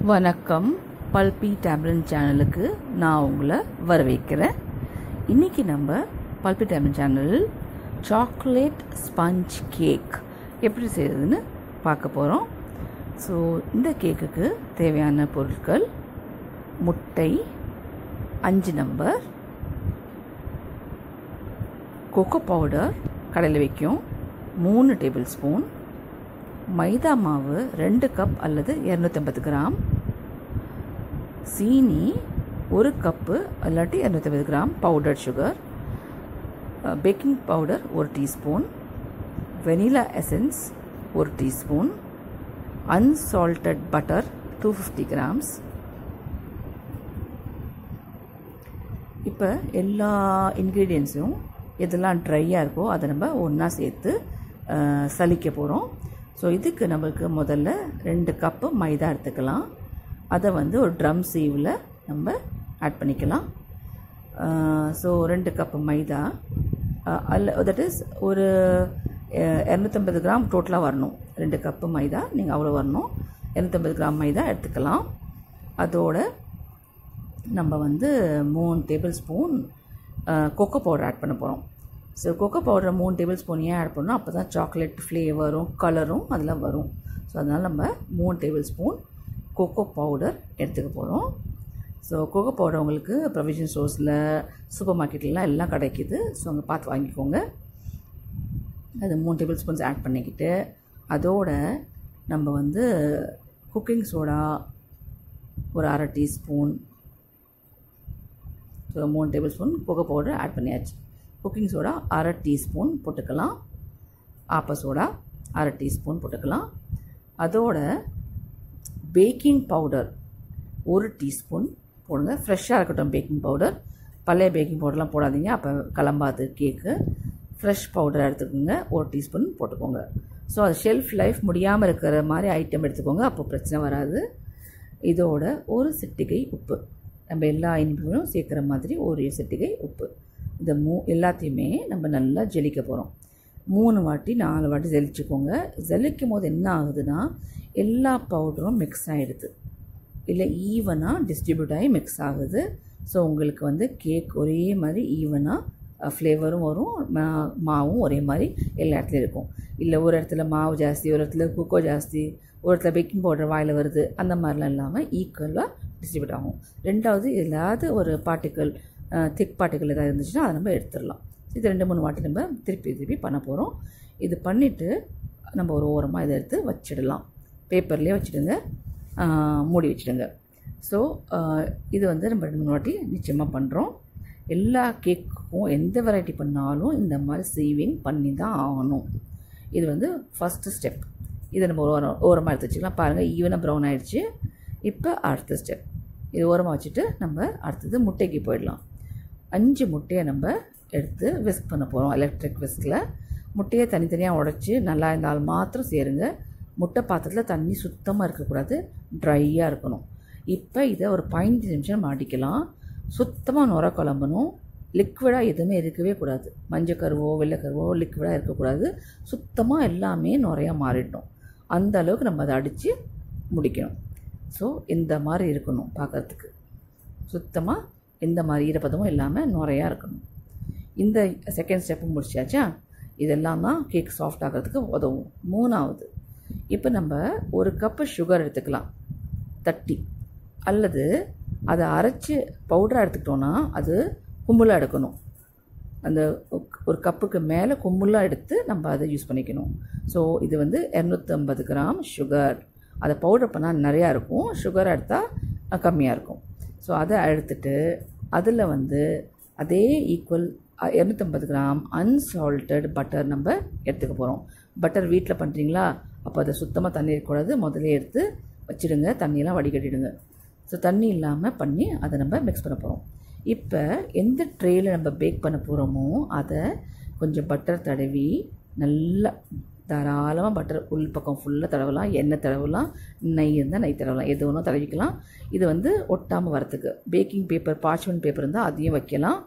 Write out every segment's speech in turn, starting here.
வணக்கம் பல்பி டேப்லன் சேனலுக்கு நான் உங்களை வரவேற்கிறேன் இன்றைக்கி நம்ம பல்பி டேப்லன் சேனலில் சாக்லேட் ஸ்பஞ்ச் கேக் எப்படி செய்கிறதுன்னு பார்க்க போகிறோம் ஸோ இந்த கேக்குக்கு தேவையான பொருட்கள் முட்டை அஞ்சு நம்பர் கொக்கோ பவுடர் கடையில் வைக்கும் மூணு டேபிள் ஸ்பூன் மைதா மாவு ரெண்டு கப் அல்லது இரநூத்தம்பது கிராம் சீனி ஒரு கப்பு இல்லாட்டி இரநூத்தம்பது gram powder sugar baking powder ஒரு டீஸ்பூன் வெனிலா எசன்ஸ் ஒரு teaspoon unsalted butter two fifty grams இப்போ எல்லா இன்க்ரீடியன்ஸும் எதெல்லாம் ட்ரையாக இருக்கோ அதை நம்ம ஒன்றா சேர்த்து சலிக்க போகிறோம் ஸோ இதுக்கு நம்மளுக்கு முதல்ல ரெண்டு கப்பு மைதா எடுத்துக்கலாம் அதை வந்து ஒரு ட்ரம் சீவில் நம்ம ஆட் பண்ணிக்கலாம் ஸோ ரெண்டு கப்பு மைதா அல்ல தட் இஸ் ஒரு இரநூத்தம்பது கிராம் டோட்டலாக வரணும் ரெண்டு கப்பு மைதா நீங்கள் அவ்வளோ வரணும் இரநூத்தம்பது கிராம் மைதா எடுத்துக்கலாம் அதோட நம்ம வந்து மூணு tablespoon cocoa powder add பண்ண போகிறோம் ஸோ கொக்கோ பவுடர் மூணு டேபிள் ஸ்பூன் ஏன் ஆட் பண்ணோம் அப்போ தான் சாக்லேட் ஃப்ளேவரும் கலரும் அதில் வரும் ஸோ அதனால் நம்ம மூணு டேபிள் ஸ்பூன் கொக்கோ பவுடர் எடுத்துக்க போகிறோம் ஸோ கொக்கோ பவுடர் உங்களுக்கு ப்ரொவிஷன் ஸ்டோர்ஸில் சூப்பர் மார்க்கெட்லாம் எல்லாம் கிடைக்கிது ஸோ அங்கே பார்த்து வாங்கிக்கோங்க அது மூணு டேபிள் ஸ்பூன்ஸ் ஆட் பண்ணிக்கிட்டு அதோட நம்ம வந்து குக்கிங் சோடா ஒரு அரை டீஸ்பூன் ஸோ மூணு tablespoon cocoa powder add பண்ணியாச்சு குக்கிங் சோடா அரை டீஸ்பூன் போட்டுக்கலாம் ஆப்ப சோடா அரை டீஸ்பூன் போட்டுக்கலாம் அதோட பேக்கிங் பவுடர் ஒரு டீஸ்பூன் போடுங்க ஃப்ரெஷ்ஷாக இருக்கட்டும் பேக்கிங் பவுடர் பழைய பேக்கிங் பவுடர்லாம் போடாதீங்க அப்போ கிளம்பாது கேக்கு ஃப்ரெஷ் பவுடர் எடுத்துக்கோங்க ஒரு டீஸ்பூன் போட்டுக்கோங்க ஸோ அது ஷெல்ஃப் லைஃப் முடியாமல் இருக்கிற மாதிரி ஐட்டம் எடுத்துக்கோங்க அப்போ பிரச்சனை வராது இதோட ஒரு சிட்டிகை உப்பு நம்ம எல்லா இனிப்புகளும் சேர்க்குற மாதிரி ஒரு சிட்டிகை உப்பு இந்த மூ எல்லாத்தையுமே நம்ம நல்லா ஜெலிக்க போகிறோம் மூணு வாட்டி நாலு வாட்டி ஜெலிச்சுக்கோங்க ஜெலிக்கும் போது என்ன ஆகுதுன்னா எல்லா பவுடரும் மிக்ஸ் ஆகிடுது இல்லை ஈவனாக டிஸ்ட்ரிபியூட் ஆகி மிக்ஸ் ஆகுது ஸோ உங்களுக்கு வந்து கேக் ஒரே மாதிரி ஈவனாக ஃப்ளேவரும் வரும் மாவும் ஒரே மாதிரி எல்லா இடத்துலையும் இருக்கும் இல்லை ஒரு இடத்துல மாவு ஜாஸ்தி ஒரு இடத்துல குக்கோ ஜாஸ்தி ஒரு இடத்துல பேக்கிங் பவுடர் வாயில் வருது அந்த மாதிரிலாம் இல்லாமல் ஈக்குவலாக டிஸ்ட்ரிபியூட் ஆகும் ரெண்டாவது ஏதாவது ஒரு பார்ட்டிக்கல் திக் பார்ட்டிக்கல் ஏதாவது இருந்துச்சுன்னா அதை நம்ம எடுத்துடலாம் இது ரெண்டு மூணு வாட்டி நம்ம திருப்பி திருப்பி பண்ண போகிறோம் இது பண்ணிவிட்டு நம்ம ஒரு ஓரமாக இதை எடுத்து வச்சிடலாம் பேப்பர்லேயே வச்சுடுங்க மூடி வச்சுடுங்க ஸோ இது வந்து நம்ம ரெண்டு மூணு வாட்டி நிச்சயமாக பண்ணுறோம் எல்லா கேக்குக்கும் எந்த வெரைட்டி பண்ணாலும் இந்த மாதிரி சேவிங் பண்ணி தான் ஆகணும் இது வந்து ஃபஸ்ட்டு ஸ்டெப் இதை நம்ம ஓரம் ஓரமாக எடுத்து வச்சுக்கலாம் பாருங்கள் ஈவனாக ப்ரௌன் ஆகிடுச்சு இப்போ அடுத்த ஸ்டெப் இது ஓரமாக வச்சுட்டு நம்ம அடுத்தது முட்டைக்கு போயிடலாம் அஞ்சு முட்டையை நம்ம எடுத்து விஸ்க் பண்ண போகிறோம் எலக்ட்ரிக் விஸ்கில் முட்டையை தனித்தனியாக உடச்சி நல்லா இருந்தால் மாத்திரம் சேருங்க முட்டை பாத்திரத்தில் தண்ணி சுத்தமாக இருக்கக்கூடாது ட்ரையாக இருக்கணும் இப்போ இதை ஒரு பதினஞ்சு நிமிஷம் மாட்டிக்கலாம் சுத்தமாக நுர குழம்பணும் லிக்விடாக எதுவுமே இருக்கவே கூடாது மஞ்சள் கருவோ வெள்ளைக்கருவோ லிக்விடாக இருக்கக்கூடாது சுத்தமாக எல்லாமே நுறையா மாறிடணும் அந்த அளவுக்கு நம்ம அதை அடித்து முடிக்கணும் ஸோ இந்த மாதிரி இருக்கணும் பார்க்குறதுக்கு சுத்தமாக எந்த மாதிரி ஈரப்பதமும் இல்லாமல் நுறையாக இருக்கணும் இந்த செகண்ட் ஸ்டெப்பு முடிச்சாச்சா இதெல்லாம் தான் கேக் சாஃப்ட் ஆகிறதுக்கு உதவும் மூணாவது இப்போ நம்ம ஒரு கப்பு சுகர் எடுத்துக்கலாம் தட்டி அல்லது அதை அரைச்சி பவுடராக எடுத்துக்கிட்டோன்னா அது கும்பலாக எடுக்கணும் அந்த ஒரு கப்புக்கு மேலே கும்பலாக எடுத்து நம்ம அதை யூஸ் பண்ணிக்கணும் ஸோ இது வந்து இரநூத்தம்பது கிராம் சுகர் அதை பவுடர் பண்ணால் நிறையா இருக்கும் சுகர் எடுத்தால் கம்மியாக இருக்கும் ஸோ அதை எடுத்துட்டு அதில் வந்து அதே ஈக்குவல் இரநூத்தம்பது கிராம் அன்சால்டட் பட்டர் நம்ம எடுத்துக்க போகிறோம் பட்டர் வீட்டில் பண்ணுறீங்களா அப்போ அதை சுத்தமாக தண்ணி இருக்கக்கூடாது முதல்ல எடுத்து வச்சுடுங்க தண்ணியெல்லாம் வடிகட்டிடுங்க ஸோ தண்ணி இல்லாமல் பண்ணி அதை நம்ம மிக்ஸ் பண்ண போகிறோம் இப்போ எந்த ட்ரேயில் நம்ம பேக் பண்ண போகிறோமோ அதை கொஞ்சம் பட்டர் தடவி நல்லா தாராளமாக பட்டர் உள் பக்கம் ஃபுல்லாக தடவலாம் எண்ணெய் தடவலாம் நெய் இருந்தால் நெய் தடவலாம் எது வேணும் தடவிக்கலாம் இது வந்து ஒட்டாமல் வரத்துக்கு பேக்கிங் பேப்பர் பார்ச்மெண்ட் பேப்பர் இருந்தால் அதையும் வைக்கலாம்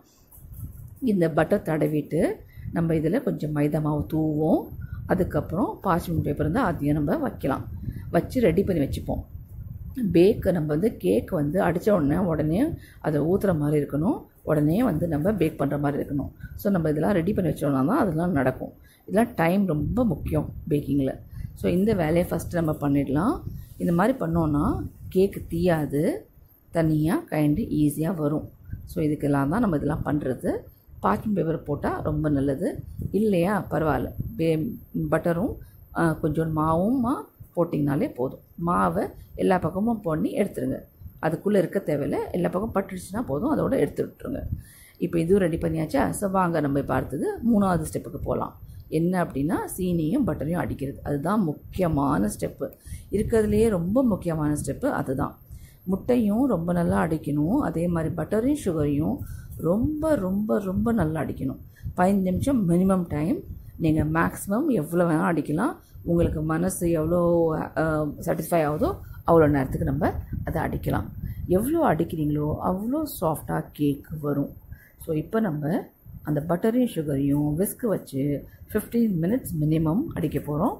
இந்த பட்டர் தடவிட்டு நம்ம இதில் கொஞ்சம் மைதா மாவு தூவோம் அதுக்கப்புறம் பார்ச்மெண்ட் பேப்பர் இருந்தால் அதையும் நம்ம வைக்கலாம் வச்சு ரெடி பண்ணி வச்சுப்போம் பேக்கு நம்ம வந்து கேக் வந்து அடித்த உடனே உடனே அதை ஊற்றுற மாதிரி இருக்கணும் உடனே வந்து நம்ம பேக் பண்ணுற மாதிரி இருக்கணும் ஸோ நம்ம இதெல்லாம் ரெடி பண்ணி வச்சோம்னா தான் அதெல்லாம் நடக்கும் இதெல்லாம் டைம் ரொம்ப முக்கியம் பேக்கிங்கில் ஸோ இந்த வேலையை ஃபஸ்ட்டு நம்ம பண்ணிடலாம் இந்த மாதிரி பண்ணோன்னா கேக்கு தீயாது தனியாக கைண்டு ஈஸியாக வரும் ஸோ இதுக்கெல்லாம் தான் நம்ம இதெல்லாம் பண்ணுறது பார்க்கிங் பேப்பர் போட்டால் ரொம்ப நல்லது இல்லையா பரவாயில்ல பே பட்டரும் கொஞ்சம் மாவுமா போட்டிங்கனாலே போதும் மாவை எல்லா பக்கமும் பண்ணி எடுத்துருங்க அதுக்குள்ளே இருக்க தேவையில்ல எல்லா பக்கம் பட்டுடுச்சுன்னா போதும் அதோட எடுத்து விட்டுருங்க இப்போ இதுவும் ரெடி பண்ணியாச்சா ஸோ வாங்க நம்ம இப்போ அடுத்தது மூணாவது ஸ்டெப்புக்கு போகலாம் என்ன அப்படின்னா சீனியும் பட்டரையும் அடிக்கிறது அதுதான் முக்கியமான ஸ்டெப்பு இருக்கிறதுலையே ரொம்ப முக்கியமான ஸ்டெப்பு அதுதான் முட்டையும் ரொம்ப நல்லா அடிக்கணும் அதே மாதிரி பட்டரையும் சுகரையும் ரொம்ப ரொம்ப ரொம்ப நல்லா அடிக்கணும் பதினஞ்சு நிமிஷம் மினிமம் டைம் நீங்கள் மேக்ஸிமம் எவ்வளோ வேணால் அடிக்கலாம் உங்களுக்கு மனசு எவ்வளோ சாட்டிஸ்ஃபை ஆகுதோ அவ்வளோ நேரத்துக்கு நம்ம அதை அடிக்கலாம் எவ்வளோ அடிக்கிறீங்களோ அவ்வளோ சாஃப்டாக கேக் வரும் ஸோ இப்போ நம்ம அந்த பட்டரையும் சுகரையும் விஸ்க்கு வச்சு ஃபிஃப்டீன் மினிட்ஸ் மினிமம் அடிக்க போகிறோம்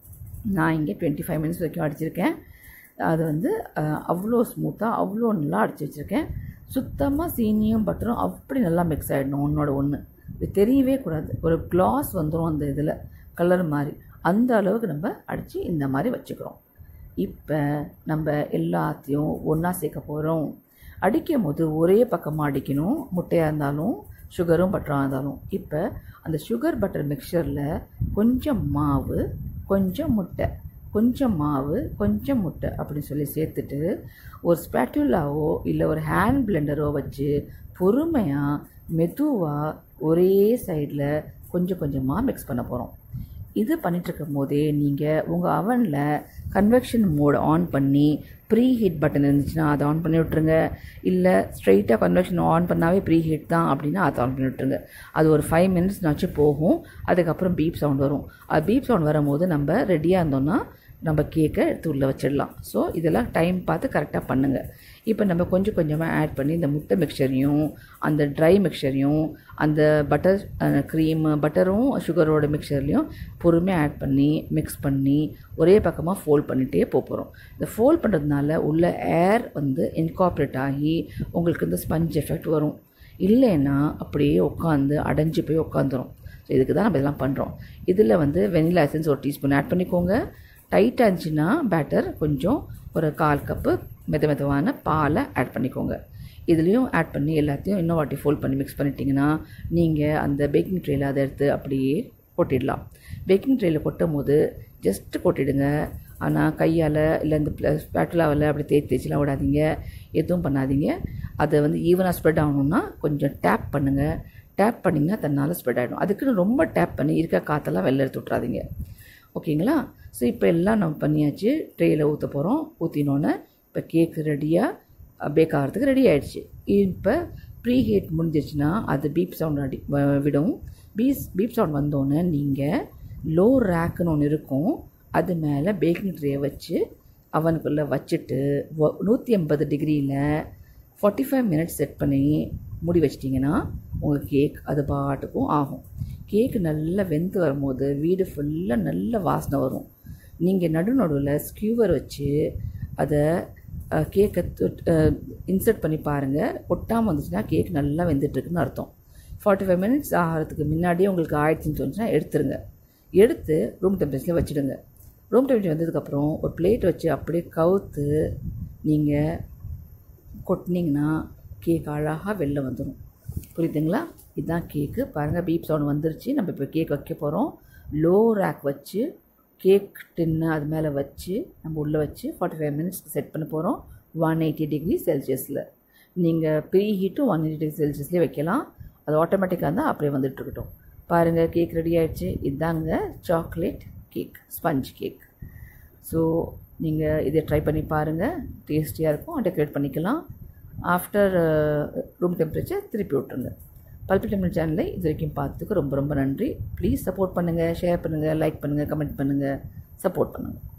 நான் இங்கே டுவெண்ட்டி ஃபைவ் மினிட்ஸ் வரைக்கும் அடிச்சிருக்கேன் அது வந்து அவ்வளோ ஸ்மூத்தாக அவ்வளோ நல்லா அடித்து வச்சுருக்கேன் சுத்தமாக சீனியும் பட்டரும் அப்படி நல்லா மிக்ஸ் ஆகிடணும் ஒன்றோட ஒன்று இது தெரியவே கூடாது ஒரு க்ளாஸ் வந்துடும் அந்த இதில் கலர் மாதிரி அந்த அளவுக்கு நம்ம அடித்து இந்த மாதிரி வச்சுக்கிறோம் இப்போ நம்ம எல்லாத்தையும் ஒன்றா சேர்க்க போகிறோம் அடிக்கும் போது ஒரே பக்கமாக அடிக்கணும் முட்டையாக இருந்தாலும் சுகரும் பட்டராக இருந்தாலும் இப்போ அந்த சுகர் பட்டர் மிக்சரில் கொஞ்சம் மாவு கொஞ்சம் முட்டை கொஞ்சம் மாவு கொஞ்சம் முட்டை அப்படின்னு சொல்லி சேர்த்துட்டு ஒரு ஸ்பேட்டுலாவோ இல்லை ஒரு ஹேண்ட் பிளெண்டரோ வச்சு பொறுமையாக மெதுவாக ஒரே சைடில் கொஞ்சம் கொஞ்சமாக மிக்ஸ் பண்ண போகிறோம் இது பண்ணிகிட்ருக்கும் போதே நீங்கள் உங்கள் அவனில் கன்வெக்ஷன் மோட் ஆன் பண்ணி ப்ரீ ஹீட் பட்டன் இருந்துச்சுன்னா அதை ஆன் பண்ணி விட்ருங்க இல்லை ஸ்ட்ரைட்டாக கன்வெக்ஷன் ஆன் பண்ணாவே ப்ரீ ஹீட் தான் அப்படின்னா அதை ஆன் பண்ணி விட்ருங்க அது ஒரு ஃபைவ் மினிட்ஸ்னாச்சும் போகும் அதுக்கப்புறம் பீப் சவுண்ட் வரும் அது பீப் சவுண்ட் வரும்போது நம்ம ரெடியாக இருந்தோம்னா நம்ம கேக்கை எடுத்து உள்ளே வச்சிடலாம் ஸோ இதெல்லாம் டைம் பார்த்து கரெக்டாக பண்ணுங்கள் இப்போ நம்ம கொஞ்சம் கொஞ்சமாக ஆட் பண்ணி இந்த முட்டை மிக்சரையும் அந்த ட்ரை மிக்சரையும் அந்த பட்டர் க்ரீம் பட்டரும் சுகரோட மிக்சர்லேயும் பொறுமையாக ஆட் பண்ணி மிக்ஸ் பண்ணி ஒரே பக்கமாக ஃபோல்ட் பண்ணிகிட்டே போகிறோம் இந்த ஃபோல்ட் பண்ணுறதுனால உள்ள ஏர் வந்து இன்காப்ரேட் ஆகி உங்களுக்கு இந்த ஸ்பஞ்ச் எஃபெக்ட் வரும் இல்லைன்னா அப்படியே உட்காந்து அடைஞ்சு போய் உட்காந்துரும் ஸோ இதுக்கு தான் நம்ம இதெல்லாம் பண்ணுறோம் இதில் வந்து வெனிலா எசன்ஸ் ஒரு டீஸ்பூன் ஆட் பண்ணிக்கோங்க டைட்டாக இருந்துச்சுன்னா பேட்டர் கொஞ்சம் ஒரு கால் கப்பு மெத மெதுவான பாலை ஆட் பண்ணிக்கோங்க இதுலேயும் ஆட் பண்ணி எல்லாத்தையும் இன்னும் வாட்டி ஃபோல்ட் பண்ணி மிக்ஸ் பண்ணிட்டீங்கன்னா நீங்கள் அந்த பேக்கிங் ட்ரேயில் அதை எடுத்து அப்படியே கொட்டிடலாம் பேக்கிங் ட்ரேயில் கொட்டும் போது ஜஸ்ட்டு கொட்டிடுங்க ஆனால் கையால் இல்லை இந்த ஸ்பேட்டுலாவில் அப்படி தேய்ச்சி தேய்ச்சிலாம் விடாதீங்க எதுவும் பண்ணாதீங்க அதை வந்து ஈவனாக ஸ்ப்ரெட் ஆகணுன்னா கொஞ்சம் டேப் பண்ணுங்கள் டேப் பண்ணிங்கன்னா தன்னால் ஸ்ப்ரெட் ஆகிடும் அதுக்குன்னு ரொம்ப டேப் பண்ணி இருக்க காற்றெல்லாம் வெளில எடுத்து விட்றாதீங்க ஓகேங்களா ஸோ இப்போ எல்லாம் நம்ம பண்ணியாச்சு ட்ரேயில் ஊற்ற போகிறோம் ஊற்றினோன்னே இப்போ கேக் ரெடியாக பேக் ஆகிறதுக்கு ரெடி ஆகிடுச்சு இப்போ ப்ரீ ஹீட் முடிஞ்சிச்சுன்னா அது பீப் சவுண்ட் அடி விடும் பீஸ் பீப் சவுண்ட் வந்தோடனே நீங்கள் லோ ரேக்குன்னு ஒன்று இருக்கும் அது மேலே பேக்கிங் ட்ரே வச்சு அவனுக்குள்ளே வச்சுட்டு நூற்றி எண்பது டிகிரியில் ஃபார்ட்டி ஃபைவ் மினிட்ஸ் செட் பண்ணி மூடி வச்சிட்டிங்கன்னா உங்கள் கேக் அது பாட்டுக்கும் ஆகும் கேக்கு நல்லா வெந்து வரும்போது வீடு ஃபுல்லாக நல்ல வாசனை வரும் நீங்கள் நடு நடுவில் ஸ்கியூவர் வச்சு அதை கேக்கை இன்சர்ட் பண்ணி பாருங்கள் ஒட்டாமல் வந்துச்சுன்னா கேக் நல்லா வெந்துட்டுருக்குன்னு அர்த்தம் ஃபார்ட்டி ஃபைவ் மினிட்ஸ் ஆகிறதுக்கு முன்னாடியே உங்களுக்கு ஆயிடுச்சுன்னு சொன்னிச்சுன்னா எடுத்துருங்க எடுத்து ரூம் டெம்பரேச்சரில் வச்சுடுங்க ரூம் டெம்பரேச்சர் வந்ததுக்கப்புறம் ஒரு பிளேட் வச்சு அப்படியே கவுத்து நீங்கள் கொட்டினீங்கன்னா கேக் அழகாக வெளில வந்துடும் புரியுதுங்களா இதுதான் கேக்கு பாருங்கள் பீப் சவுண்ட் வந்துருச்சு நம்ம இப்போ கேக் வைக்க போகிறோம் லோ ரேக் வச்சு கேக் டின்னு அது மேலே வச்சு நம்ம உள்ளே வச்சு ஃபார்ட்டி ஃபைவ் மினிட்ஸ்க்கு செட் பண்ண போகிறோம் ஒன் எயிட்டி டிகிரி செல்சியஸில் நீங்கள் ப்ரீ ஹீட்டும் ஒன் எயிட்டி டிகிரி செல்சியஸ்லேயே வைக்கலாம் அது ஆட்டோமேட்டிக்காக இருந்தால் அப்படியே வந்துட்டு இருக்கட்டும் பாருங்கள் கேக் ரெடி ஆயிடுச்சு இதாங்க chocolate cake sponge cake so நீங்கள் இதை ட்ரை பண்ணி பாருங்கள் டேஸ்டியாக இருக்கும் டெக்கரேட் பண்ணிக்கலாம் ஆஃப்டர் ரூம் டெம்பரேச்சர் திருப்பி விட்ருங்க பல்பி டெம்பிள் சேனலை இது வரைக்கும் பார்த்ததுக்கு ரொம்ப ரொம்ப நன்றி ப்ளீஸ் சப்போர்ட் பண்ணுங்கள் ஷேர் பண்ணுங்கள் லைக் பண்ணுங்கள் கமெண்ட் பண்ணுங்கள் சப்போர்ட் பண்ணுங்கள்